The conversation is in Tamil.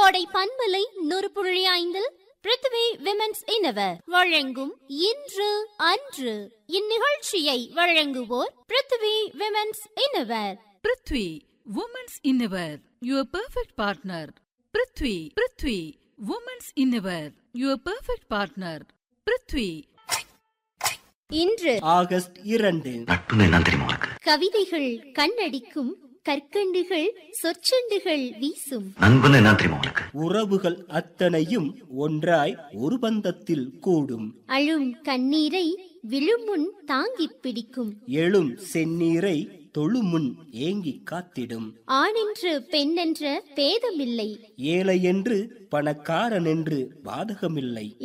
கோடை பண்பலை நூறு புள்ளி ஐந்தில் பிருத்வி விமென்ஸ் இனவர் வழங்கும் இன்று அன்று இந்நிகழ்ச்சியை வழங்குவோர் Prithvi women's inner Prithvi women's inner your perfect partner Prithvi Prithvi women's inner your perfect partner Prithvi இன்று ஆகஸ்ட் இரண்டு நட்புன்னு என்ன தெரியுமா உனக்கு கவிதைகள் கண்ணடிக்கும் கற்கண்டுகள் சொற்செண்டுகள் வீசும் நண்பன்னு என்ன தெரியுமா உனக்கு உறவுகள் அத்தனையும் ஒன்றாய் ஒரு பந்தத்தில் கூடும் அழும் கண்ணீரை விழுமுன் தாங்கிப் பிடிக்கும் எழும் செந்நீரை தொழுமுன் ஏங்கி காத்திடும் ஆணென்று பெண்ணென்ற பேதமில்லை ஏழை என்று பணக்காரன் என்று பாதகமில்லை